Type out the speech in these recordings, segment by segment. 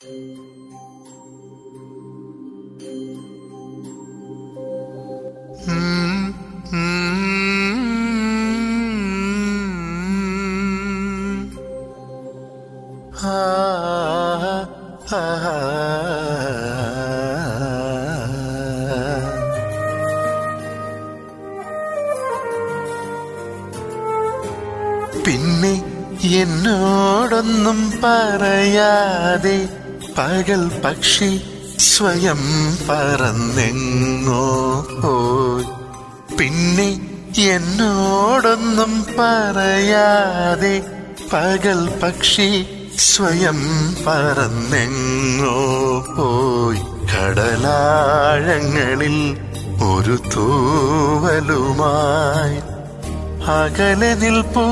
പിന്നെ എന്നോടൊന്നും പറയാതെ പകൽ പക്ഷി സ്വയം പറന്നെങ്ങോ പോയി പിന്നെ എന്നോടൊന്നും പറയാതെ പകൽ പക്ഷി സ്വയം പറന്നെങ്ങോ പോയി കടലാഴങ്ങളിൽ ഒരു തൂവലുമായി അകലെ നിൽപ്പു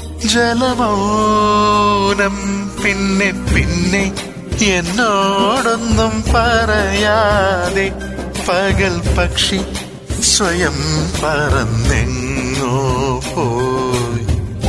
ജലമൗനം പിന്നെ പിന്നെ എന്നോടൊന്നും പറയാതെ പകൽ പക്ഷി സ്വയം പറന്നെങ്ങോ പോയി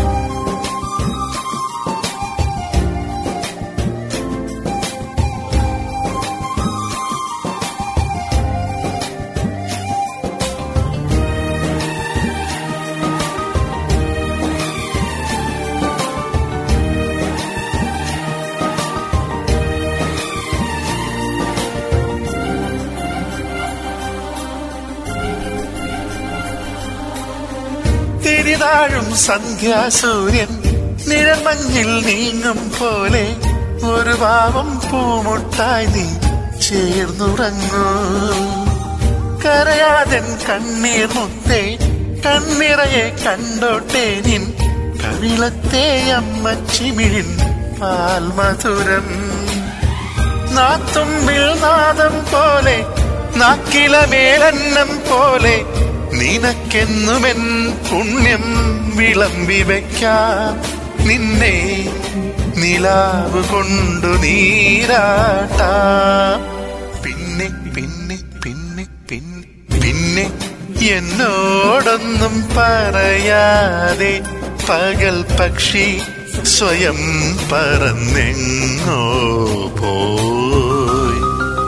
തിരിതാഴും സന്ധ്യാസൂര്യൻ നിഴമഞ്ഞിൽ നീങ്ങും പോലെ ഒരു പാവം പൂമുട്ടായി നീ ചേർന്നുറങ്ങൂ കരയാതൻ കണ്ണീർ മുത്തേ കണ്ണിറയെ കണ്ടോട്ടെ നിൻ കവിളത്തെ അമ്മച്ചിമിഴിൻ പാൽമധുരം നാത്തുമ്പിൽ നാദം പോലെ നാക്കിലമേലന്നം പോലെ നിനക്കെന്നുമെൻ പുണ്യം വിളമ്പി വയ്ക്കാം നിന്നെ നിലാവ് കൊണ്ടു നീരാട്ടാ പിന്നെ പിന്നെ പിന്നെ പിന്നെ പിന്നെ എന്നോടൊന്നും പറയാതെ പകൽ പക്ഷി സ്വയം പറന്നെങ്ങോ പോയി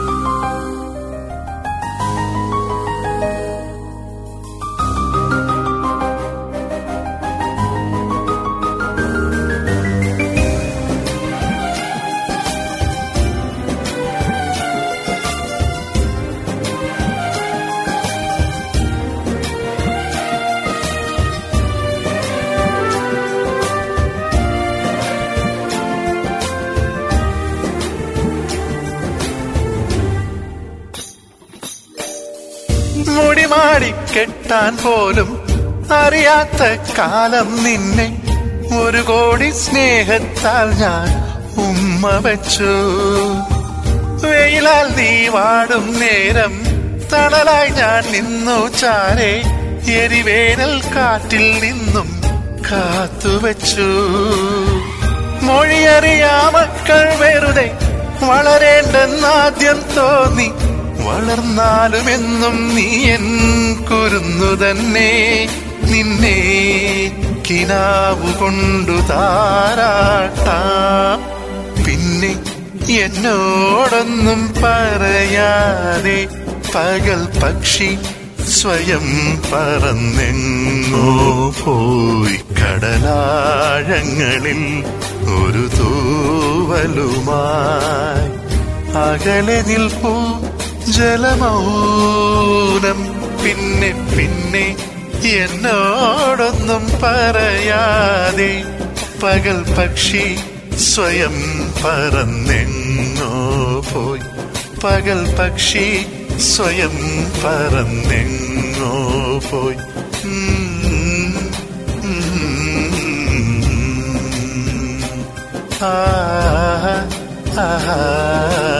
മുടിമാടി കെട്ടാൻ പോലും അറിയാത്ത കാലം നിന്നെ ഒരു കോടി സ്നേഹത്താൽ ഞാൻ ഉമ്മ വച്ചു വെയിലാൽ നീ വാടും നേരം തണലായി ഞാൻ നിന്നു ചാരെ എരിവേനൽ കാറ്റിൽ നിന്നും കാത്തുവച്ചു മൊഴിയറിയാ മക്കൾ വെറുതെ വളരേണ്ടെന്നാദ്യം തോന്നി വളർന്നാലും എന്നും നീ എൻ കുരുന്നു തന്നെ നിന്നെ കിനാവു കൊണ്ടു താരാട്ടാം പിന്നെ എന്നോടൊന്നും പറയാതെ പകൽ പക്ഷി സ്വയം പറന്നെങ്ങോ പോയി കടലാഴങ്ങളിൽ ഒരു തൂവലുമായി അകലെ നിൽപ്പൂ ജലമൗനം പിന്നെ പിന്നെ എന്നോടൊന്നും പറയാതെ പകൽ പക്ഷി സ്വയം പറന്നെങ്ങോ പോയി പകൽ പക്ഷി സ്വയം പറന്നെങ്ങോ പോയി ഉം, ഉം, ആ ആ